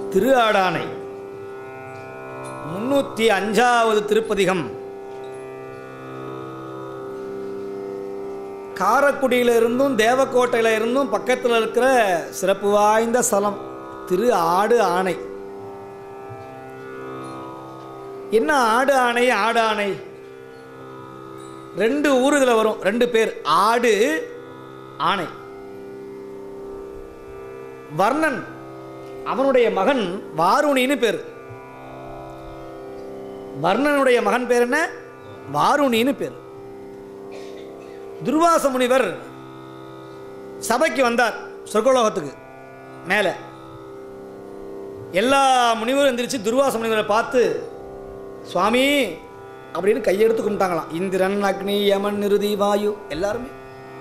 திரு ஆடானை முன்னூற்றி அஞ்சாவது திருப்பதிகம் காரக்குடியில இருந்தும் தேவக்கோட்டையில இருந்தும் பக்கத்தில் இருக்கிற சிறப்பு வாய்ந்த ஸ்தலம் திரு ஆடு ஆணை என்ன ஆடு ஆணை ஆடு ஆணை ரெண்டு ஊருகளை வரும் ரெண்டு பேர் ஆடு ஆணை வர்ணன் அவனுடைய மகன் வாருணின்னு பேர் வர்ணனுடைய மகன் பேர் என்ன வாருணின்னு பேர் துர்வாச முனிவர் சபைக்கு வந்தார் சொர்க்கலோகத்துக்கு மேலே எல்லா முனிவரும் எந்திரிச்சு துர்வாச முனிவரை பார்த்து சுவாமி அப்படின்னு கையெடுத்து கும்பிட்டாங்களாம் இந்திரன் அக்னி யமன் நிருதி வாயு எல்லாருமே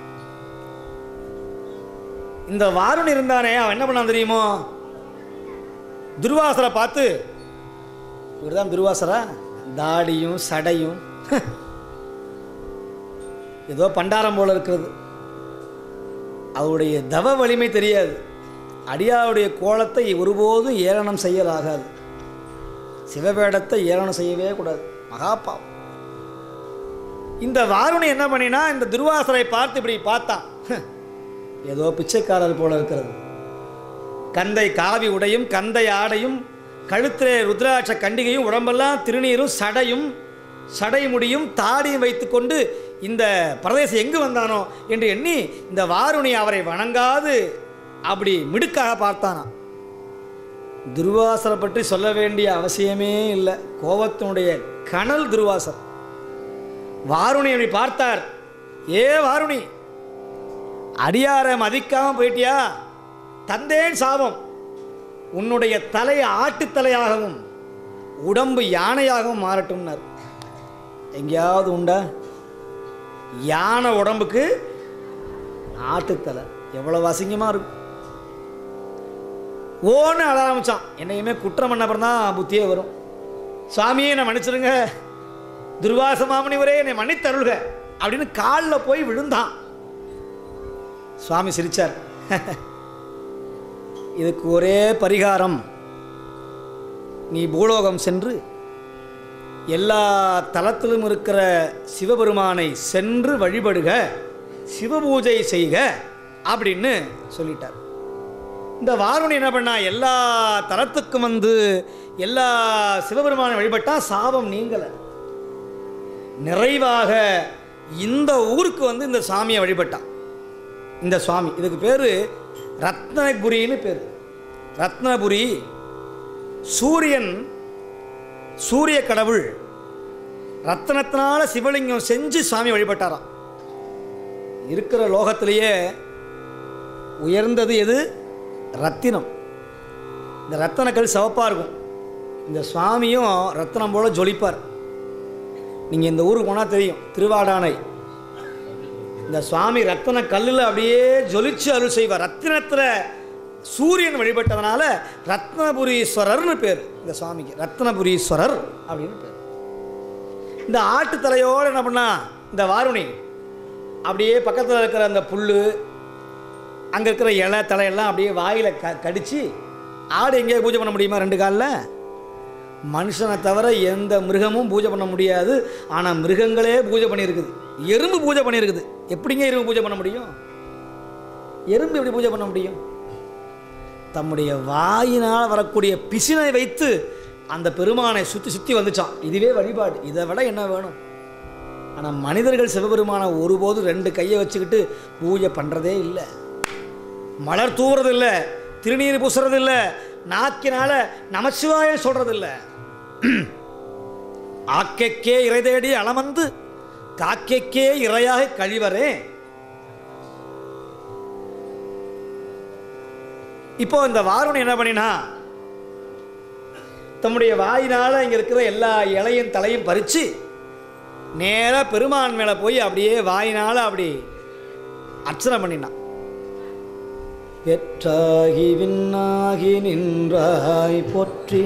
இந்த வாருண் இருந்தானே அவன் என்ன பண்ணான் தெரியுமோ துர்வாசரை பார்த்து இவர்தான் துர்வாசரா தாடியும் சடையும் ஏதோ பண்டாரம் போல இருக்கிறது அவருடைய தவ வலிமை தெரியாது அடியாருடைய கோலத்தை ஒருபோதும் ஏளனம் செய்யலாகாது சிவவேடத்தை ஏளனம் செய்யவே கூடாது மகாபாவம் இந்த வாருணி என்ன பண்ணினா இந்த துர்வாசரை பார்த்து இப்படி பார்த்தான் ஏதோ பிச்சைக்காரர் போல இருக்கிறது கந்தை காவி உடையும் கந்தை ஆடையும் கழுத்திலே ருத்ராட்ச கண்டிகையும் உடம்பெல்லாம் திருநீரும் சடையும் சடை முடியும் தாடியும் வைத்துக்கொண்டு இந்த பிரதேசம் எங்கு வந்தானோ என்று எண்ணி இந்த வாருணி அவரை வணங்காது அப்படி மிடுக்காக பார்த்தானாம் துர்வாசரை பற்றி சொல்ல வேண்டிய அவசியமே இல்லை கோபத்தினுடைய கனல் துர்வாசர் வாருணி அப்படி பார்த்தார் ஏ வாருணி அடியாரை மதிக்காம போயிட்டியா தந்தேன் சாபம் உன்னுடைய தலை ஆட்டுத்தலையாகவும் உடம்பு யானையாகவும் மாறட்டும்னார் எங்கேயாவது உண்டா யானை உடம்புக்கு ஆட்டுத்தலை எவ்வளவு அசிங்கமாக இருக்கும் ஓன்னு அழ ஆரம்பிச்சான் என்னையுமே குற்றம் பண்ண அப்புறம் தான் புத்தியே வரும் சுவாமியே என்னை மன்னிச்சிருங்க துர்வாச மாமனிவரே என்னை மன்னித்தருள்க அப்படின்னு காலில் போய் விழுந்தான் சுவாமி சிரிச்சார் இதுக்கு ஒரே பரிகாரம் நீ பூலோகம் சென்று எல்லா தலத்திலும் இருக்கிற சிவபெருமானை சென்று வழிபடுக சிவபூஜை செய்க அப்படின்னு சொல்லிட்டார் இந்த வாருணி என்ன பண்ணா எல்லா தலத்துக்கும் வந்து எல்லா சிவபெருமானை வழிபட்டா சாபம் நீங்கலை நிறைவாக இந்த ஊருக்கு வந்து இந்த சாமியை வழிபட்டான் இந்த சுவாமி இதுக்கு பேர் ரத்னபுரின்னு பேர் ரத்னபுரி சூரியன் சூரிய கடவுள் ரத்னத்தினால சிவலிங்கம் செஞ்சு சாமி வழிபட்டாராம் இருக்கிற லோகத்திலேயே உயர்ந்தது எது ரத்தினம் இந்த ரத்தனக்கல் சிவப்பாக இருக்கும் இந்த சுவாமியும் ரத்தனம் போல ஜொலிப்பார் நீங்கள் இந்த ஊருக்கு போனால் தெரியும் திருவாடானை இந்த சுவாமி ரத்தன கல்லில் அப்படியே ஜொலிச்சு அருள் செய்வார் ரத்தினத்தில் சூரியன் வழிபட்டதுனால ரத்னபுரீஸ்வரர்னு பேர் இந்த சுவாமிக்கு ரத்னபுரீஸ்வரர் அப்படின்னு பேர் இந்த ஆட்டு தலையோடு என்ன பண்ணா இந்த வாருணி அப்படியே பக்கத்தில் இருக்கிற அந்த புல் அங்கே இருக்கிற இலை தலையெல்லாம் அப்படியே வாயில் க கடித்து ஆடு எங்கேயா பூஜை பண்ண முடியுமா ரெண்டு காலில் மனுஷனை தவிர எந்த மிருகமும் பூஜை பண்ண முடியாது ஆனால் மிருகங்களே பூஜை பண்ணியிருக்குது எறும்பு பூஜை பண்ணியிருக்குது எப்படிங்க எறும்பு பூஜை பண்ண முடியும் எறும்பு எப்படி பூஜை பண்ண முடியும் தம்முடைய வாயினால் வரக்கூடிய பிசினை வைத்து அந்த பெருமானை சுற்றி சுற்றி வந்துச்சான் இதுவே வழிபாடு இதை விட என்ன வேணும் ஆனால் மனிதர்கள் சிவபெருமானை ஒருபோதும் ரெண்டு கையை வச்சுக்கிட்டு பூஜை பண்ணுறதே இல்லை மலர் தூவுறது இல்லை திருநீர் பூசுறது இல்லை நாக்கினால நமச்சிவாய சொல்றது இல்லை ஆக்கைக்கே இறை தேடி அளமந்து காக்கைக்கே இறையாக கழிவரே இப்போ இந்த வாருணி என்ன பண்ணினா தம்முடைய வாயினால் இங்கே இருக்கிற எல்லா இலையும் தலையும் பறித்து நேராக பெருமான் மேலே போய் அப்படியே வாயினால் அப்படி அர்ச்சனை பண்ணினான் பெற்றாகி விண்ணாகி நின்றாய் போற்றி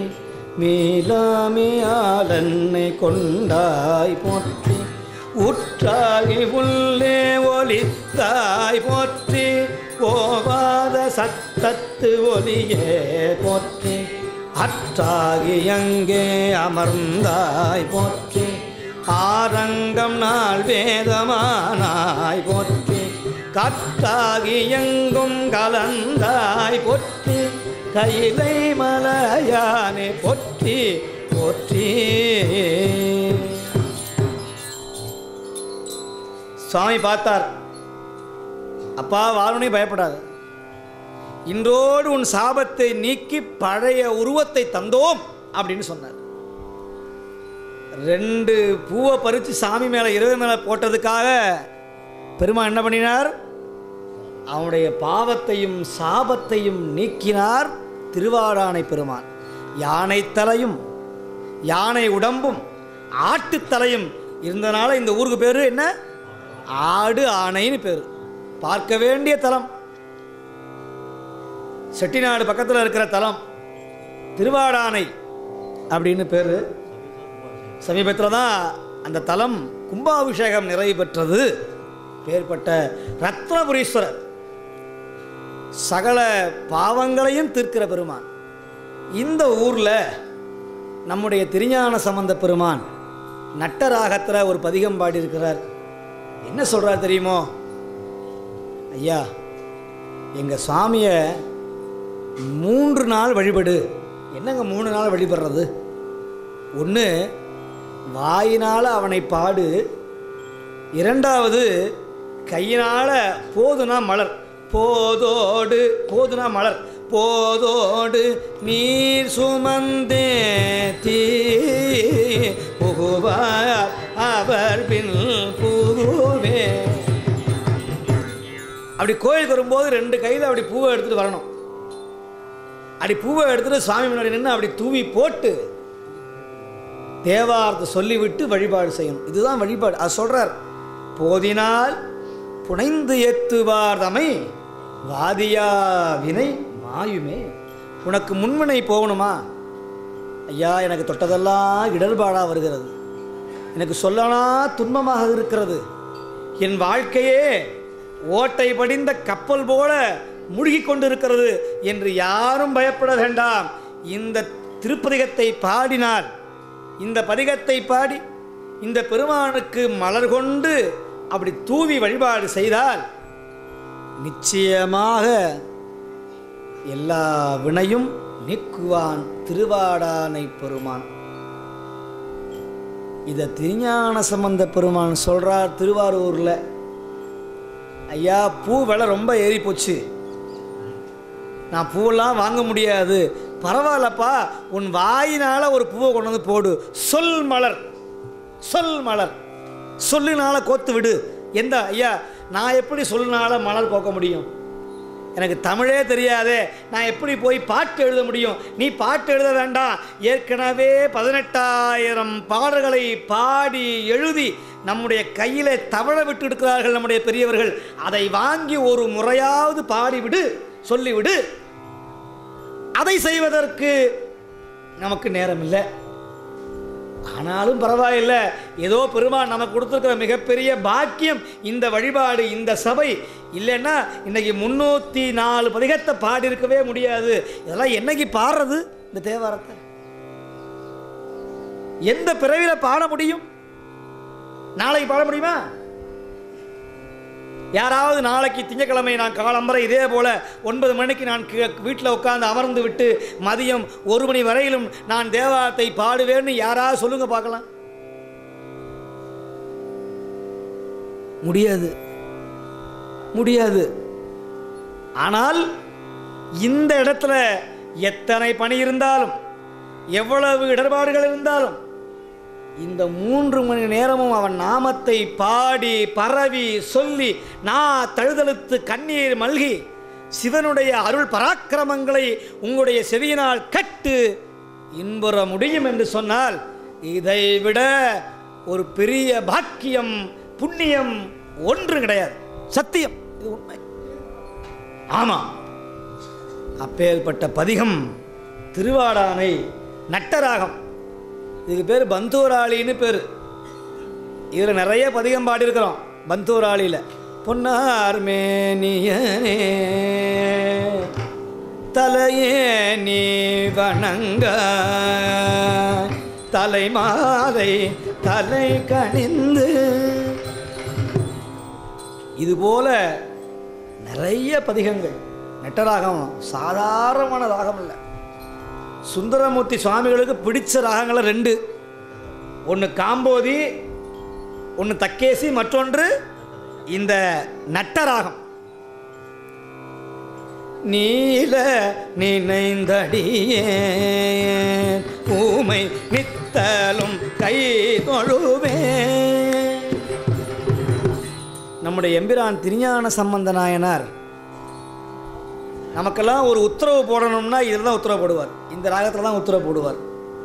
மேலாமையாளன்னை கொண்டாய் போற்றி உற்றாகி உள்ளே ஒலித்தாய் போற்றி போவாத சத்தத்து ஒலியே போற்றி அற்றாகி அங்கே அமர்ந்தாய் போற்றி ஆரங்கம் நாள் வேதமானாய் போற்றி கற்றாகி எங்கும் கலந்தாய் போற்றி கையிலை மலையானே போற்றி போற்றி சுவாமி பார்த்தார் அப்பா வாருனே பயப்படாது இன்றோடு உன் சாபத்தை நீக்கி பழைய உருவத்தை தந்தோம் அப்படின்னு சொன்னார் ரெண்டு பூவை பறித்து சாமி மேலே இரவு மேலே போட்டதுக்காக பெருமான் என்ன பண்ணினார் அவனுடைய பாவத்தையும் சாபத்தையும் நீக்கினார் திருவாடானை பெருமான் யானை தலையும் யானை உடம்பும் ஆட்டுத்தலையும் இருந்தனால இந்த ஊருக்கு பேர் என்ன ஆடு ஆணைன்னு பேர் பார்க்க வேண்டிய தலம் செட்டிநாடு பக்கத்தில் இருக்கிற தலம் திருவாடானை அப்படின்னு பேர் சமீபத்தில் தான் அந்த தலம் கும்பாபிஷேகம் நிறைவு பெற்றது பேர்பட்ட ரத்னபுரீஸ்வரர் சகல பாவங்களையும் தீர்க்கிற பெருமான் இந்த ஊரில் நம்முடைய திருஞான சம்பந்த பெருமான் நட்டராகத்தில் ஒரு பதிகம் பாடியிருக்கிறார் என்ன சொல்கிறார் தெரியுமோ ஐயா எங்கள் சுவாமியை மூன்று நாள் வழிபடு என்னங்க மூணு நாள் வழிபடுறது ஒன்று வாயினால் அவனை பாடு இரண்டாவது கையினால் போதுனா மலர் போதோடு போதுனா மலர் போதோடு நீர் சுமந்தே தீ புகுவார் அவர் பின் புகுவே அப்படி கோயிலுக்கு வரும்போது ரெண்டு கையில் அப்படி பூவை எடுத்துகிட்டு வரணும் அப்படி பூவை எடுத்துகிட்டு சுவாமி முன்னாடி நின்று அப்படி தூவி போட்டு தேவாரத்தை சொல்லிவிட்டு வழிபாடு செய்யணும் இதுதான் வழிபாடு அது சொல்றார் போதினால் புனைந்து ஏத்துவார் தமை வாதியா வினை மாயுமே உனக்கு முன்வினை போகணுமா ஐயா எனக்கு தொட்டதெல்லாம் இடர்பாடாக வருகிறது எனக்கு சொல்லனா துன்பமாக இருக்கிறது என் வாழ்க்கையே ஓட்டை படிந்த கப்பல் போல மூழ்கி கொண்டிருக்கிறது என்று யாரும் பயப்பட வேண்டாம் இந்த திருப்பதிகத்தை பாடினால் இந்த பதிகத்தை பாடி இந்த பெருமானுக்கு மலர் கொண்டு அப்படி தூவி வழிபாடு செய்தால் நிச்சயமாக எல்லா வினையும் நீக்குவான் திருவாடானை பெருமான் இதை திருஞான சம்பந்த பெருமான் சொல்றார் திருவாரூரில் ஐயா பூ விலை ரொம்ப ஏறி போச்சு நான் பூவெல்லாம் வாங்க முடியாது பரவாயில்லப்பா உன் வாயினால ஒரு பூவை கொண்டு வந்து போடு சொல் மலர் சொல் மலர் சொல்லினால கோத்து விடு எந்த ஐயா நான் எப்படி சொல்லினால மலர் கோக்க முடியும் எனக்கு தமிழே தெரியாதே நான் எப்படி போய் பாட்டு எழுத முடியும் நீ பாட்டு எழுத வேண்டாம் ஏற்கனவே பதினெட்டாயிரம் பாடல்களை பாடி எழுதி நம்முடைய கையில் தவழ விட்டு இருக்கிறார்கள் நம்முடைய பெரியவர்கள் அதை வாங்கி ஒரு முறையாவது பாடிவிடு சொல்லிவிடு அதை செய்வதற்கு நமக்கு நேரம் இல்லை ஆனாலும் பரவாயில்லை ஏதோ பெருமான் நமக்கு கொடுத்துருக்கிற மிகப்பெரிய பாக்கியம் இந்த வழிபாடு இந்த சபை இல்லைன்னா இன்னைக்கு முன்னூற்றி நாலு பதிகத்தை பாடியிருக்கவே முடியாது இதெல்லாம் என்னைக்கு பாடுறது இந்த தேவாரத்தை எந்த பிறவியில் பாட முடியும் நாளைக்கு பாட முடியுமா யாராவது நாளைக்கு திங்கக்கிழமை நான் காலம்பரை இதே போல ஒன்பது மணிக்கு நான் வீட்டில் உட்காந்து அமர்ந்து விட்டு மதியம் ஒரு மணி வரையிலும் நான் தேவாரத்தை பாடுவேன்னு யாராவது சொல்லுங்க பார்க்கலாம் முடியாது முடியாது ஆனால் இந்த இடத்துல எத்தனை பணி இருந்தாலும் எவ்வளவு இடர்பாடுகள் இருந்தாலும் இந்த மூன்று மணி நேரமும் அவன் நாமத்தை பாடி பரவி சொல்லி நா தழுதழுத்து கண்ணீர் மல்கி சிவனுடைய அருள் பராக்கிரமங்களை உங்களுடைய செவியினால் கட்டு இன்புற முடியும் என்று சொன்னால் இதை விட ஒரு பெரிய பாக்கியம் புண்ணியம் ஒன்று கிடையாது சத்தியம் இது உண்மை ஆமாம் அப்பேற்பட்ட பதிகம் திருவாடானை நட்டராகம் இதுக்கு பேர் பந்தூராளின்னு பேர் இதில் நிறைய பதிகம் பாடியிருக்கிறோம் பந்தூராளியில் பொன்னார் மேனியனே தலையே நீ வணங்க தலைமாதை தலை கணிந்து இதுபோல நிறைய பதிகங்கள் நெட்டராகம் சாதாரணமான ராகம் இல்லை சுந்தரமூர்த்தி சுவாமிகளுக்கு பிடிச்ச ராகங்கள் ரெண்டு ஒன்று காம்போதி ஒன்று தக்கேசி மற்றொன்று இந்த நட்டராகம் நீல நினைந்தடியே ஊமை நித்தலும் கை தொழுவே நம்முடைய எம்பிரான் திருஞான சம்பந்த நாயனார் நமக்கெல்லாம் ஒரு உத்தரவு போடணும்னா இதில் தான் உத்தரவு போடுவார் இந்த ராகத்தில் தான் உத்தரவு போடுவார்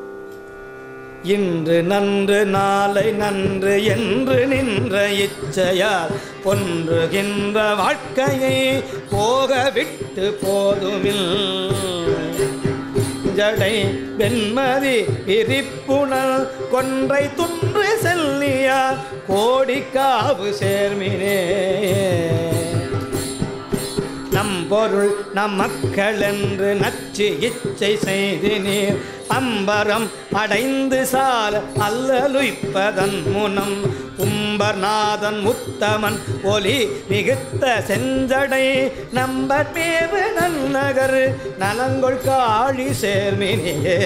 இன்று நன்று நாளை நன்று என்று நின்ற இச்சையால் பொன்றுகின்ற வாழ்க்கையை போக விட்டு போதுமில் ஜடை வெண்மதி விரிப்புணல் கொன்றை துன்று செல்லியார் கோடிக்காவு சேர்மினே நம் பொருள் நம் மக்கள் என்று நச்சு இச்சை செய்து நீர் அம்பரம் அடைந்து சால அல்லலுய்ப்பதன் முனம் கும்பர்நாதன் உத்தமன் ஒலி மிகுத்த செஞ்சடை நம்பர் மேவு நன்னகர் நலங்கொள் காழி சேர்மினியே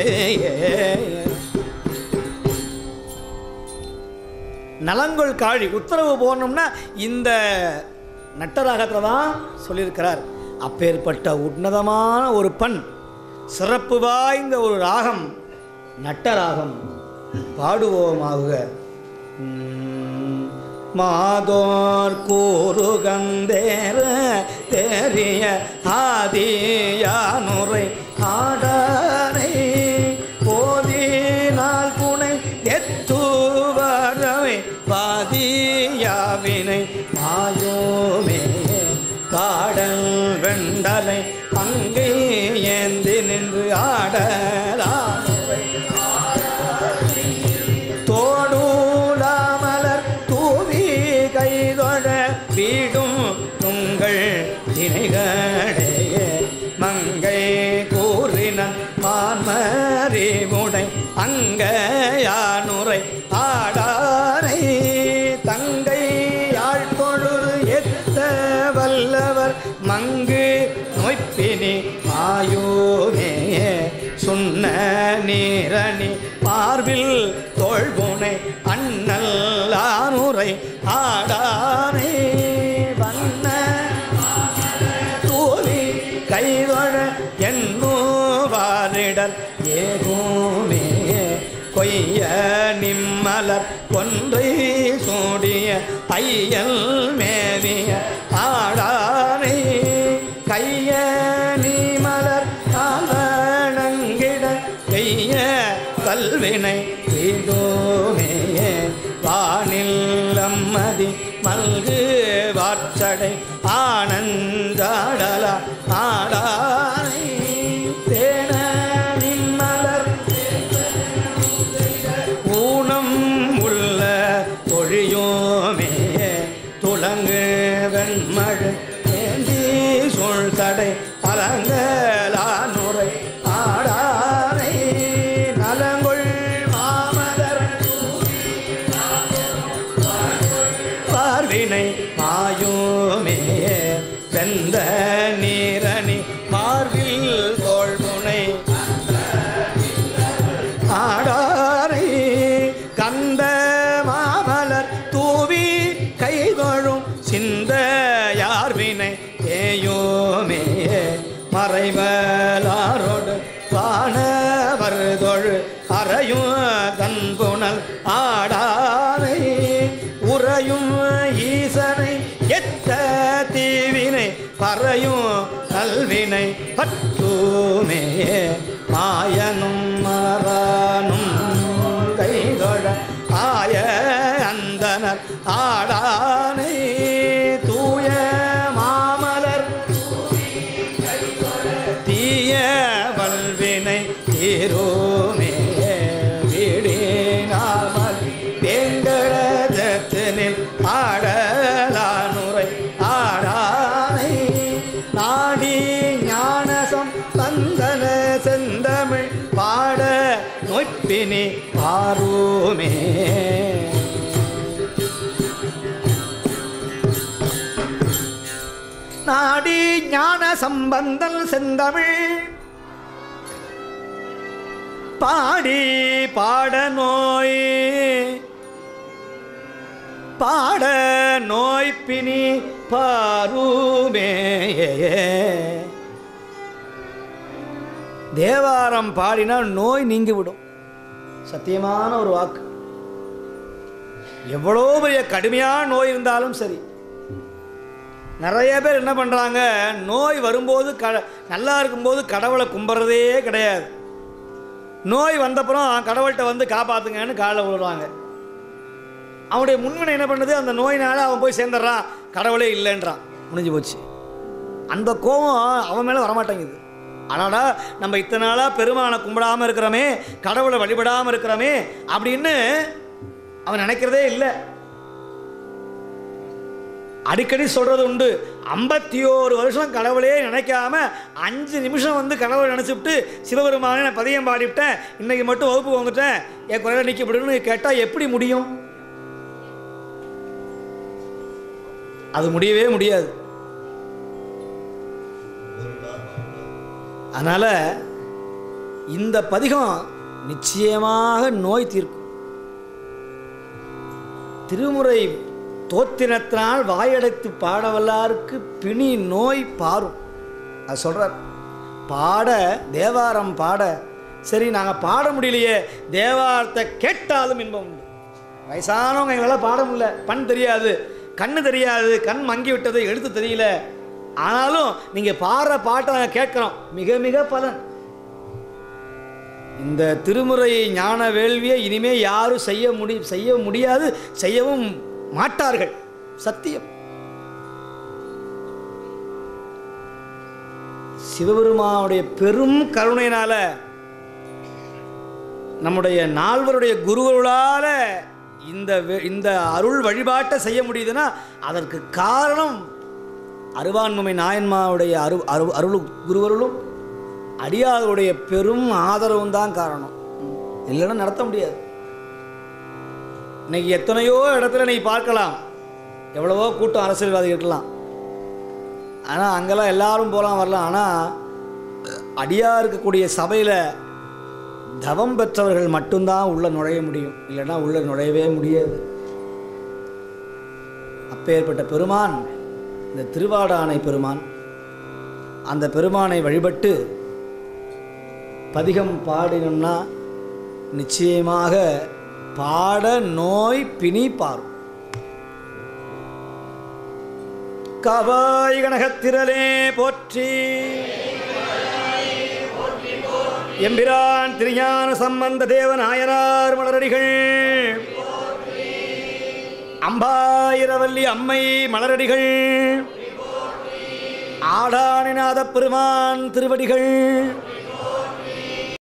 நலங்கொள் காழி உத்தரவு போடணும்னா இந்த நட்டராகத்தில் தான் சொல்லியிருக்கிறார் அப்பேற்பட்ட உன்னதமான ஒரு பண் சிறப்பு வாய்ந்த ஒரு ராகம் நட்டராகம் பாடுவோமாக உம், மாதோர் கூறுகந்தேர தெரிய ஆதியானுரை ஆடாரை போதினால் புனை எத்துவரவை பாதியாவினை மாயோமே காடல் வெண்டலை அங்கே ஏந்தி நின்று ஆடலானுரை தோடூலாமலர் தூவி கைதொழ வீடும் உங்கள் திணைகளே மங்கை கூறினன் மான்மறிமுடை அங்கையானுரை ஆடாரை தங்கை யாழ்பொழுது எத்த வல்லவர் மங்கு நோய்ப்பினி ஆயோமே சுண்ண நீரணி பார்வில் தோள்புனை அண்ணல் ஆனுரை ஆடானே வண்ண தூவி கைவழ எண்ணுவாரிடர் ஏகோமே கொய்ய நிம்மலர் ஒன்றை சூடிய ஐயல் மேவிய ஆடானை கைய நீமலர் ஆவணங்கிட பெய்ய கல்வினை வீடோமே வானில் அம்மதி மல்கு வார்ச்சடை ஆனந்தாடல ஆடானை தேன நிம்மலர் ஊனம் உள்ள பொழியோமே துளங்கு வெண்மழு ஏந்தி சொல் தடை அலங்கலானுரை ஆடாரை நலங்கொள் மாமலர் பார்வினை மாயோமே வெந்த நீரணி மார்பில் தோள்முனை ஆடாரை கந்த மாமலர் தூவி கைதொழும் சிந்த யார்வினை ஏயோமே மறைவலாரோடு வானவர் தொழு அறையும் தன்புணல் ஆடாரை உறையும் ஈசனை எத்த தீவினை பறையும் கல்வினை பட்டுமே மாயனும் மரானும் கைதொழ ஆய அந்தனர் ஆடானை தூய மாமலர் தீய வல்வினை தீரோமே வீடினாமல் வேங்கடத்தினில் ஆடலானுரை ஆடானை நாடி ஞானசம் நோய்ப்பினி பாருமே நாடி ஞான சம்பந்தல் செந்தமிழ் பாடி பாட நோய் பாட நோய் பிணி பாருமே தேவாரம் பாடினால் நோய் நீங்கிவிடும் சத்தியமான ஒரு வாக்கு எவ்வளோ பெரிய கடுமையான நோய் இருந்தாலும் சரி நிறைய பேர் என்ன பண்ணுறாங்க நோய் வரும்போது க நல்லா இருக்கும்போது கடவுளை கும்பிட்றதே கிடையாது நோய் வந்தப்புறம் கடவுள்கிட்ட வந்து காப்பாற்றுங்கன்னு காலைல விழுறாங்க அவனுடைய முன்வினை என்ன பண்ணுது அந்த நோயினால அவன் போய் சேர்ந்துடுறான் கடவுளே இல்லைன்றான் முடிஞ்சு போச்சு அந்த கோபம் அவன் மேலே வரமாட்டேங்குது ஆனாடா நம்ம இத்தனை நாளாக பெருமானை கும்பிடாமல் இருக்கிறோமே கடவுளை வழிபடாமல் இருக்கிறோமே அப்படின்னு அவன் நினைக்கிறதே இல்லை அடிக்கடி சொல்கிறது உண்டு ஐம்பத்தி ஓரு வருஷம் கடவுளே நினைக்காம அஞ்சு நிமிஷம் வந்து கடவுளை நினச்சிவிட்டு சிவபெருமானே நான் பதியம் பாடிவிட்டேன் இன்னைக்கு மட்டும் வகுப்பு வந்துட்டேன் என் குறையில நிற்கப்படுன்னு கேட்டால் எப்படி முடியும் அது முடியவே முடியாது அதனால் இந்த பதிகம் நிச்சயமாக நோய் தீர்க்கும் திருமுறை தோத்தினத்தினால் வாயடைத்து பாடவல்லாருக்கு பிணி நோய் பாரும் அது சொல்கிறார் பாட தேவாரம் பாட சரி நாங்கள் பாட முடியலையே தேவாரத்தை கேட்டாலும் இன்பம் உண்டு வயசானவங்க எங்களால் பாட முடியல பண் தெரியாது கண்ணு தெரியாது கண் மங்கி விட்டது எழுத்து தெரியல ஆனாலும் நீங்கள் பாடுற பாட்டை நாங்கள் கேட்குறோம் மிக மிக பலன் இந்த திருமுறை ஞான வேள்வியை இனிமே யாரும் செய்ய முடி செய்ய முடியாது செய்யவும் மாட்டார்கள் சத்தியம் சிவபெருமானுடைய பெரும் கருணையினால நம்முடைய நால்வருடைய குருவர்களால இந்த வே- இந்த அருள் வழிபாட்டை செய்ய முடியுதுன்னா அதற்கு காரணம் அருவான்முமை நாயன்மாவுடைய அரு அரு அருள் குருவருளும் அடியார்களுடைய பெரும் ஆதரவும் தான் காரணம் இல்லைன்னா நடத்த முடியாது இன்னைக்கு எத்தனையோ இடத்துல நீ பார்க்கலாம் எவ்வளவோ கூட்டம் அரசியல்வாதிகள் இருக்கலாம் ஆனால் அங்கெல்லாம் எல்லாரும் போகலாம் வரலாம் ஆனால் அடியாக இருக்கக்கூடிய சபையில் தவம் பெற்றவர்கள் மட்டும்தான் உள்ள நுழைய முடியும் இல்லைன்னா உள்ள நுழையவே முடியாது அப்பேற்பட்ட பெருமான் இந்த திருவாடானை பெருமான் அந்த பெருமானை வழிபட்டு பதிகம் பாடினோம்னா நிச்சயமாக பாட நோய் பிணி பாரும் கவாய் கனகத்திரளே போற்றி எம்பிரான் திருஞான சம்பந்த தேவ நாயனார் மலரடிகள் அம்பாயிரவல்லி அம்மை மலரடிகள் ஆடானிநாத பெருமான் திருவடிகள்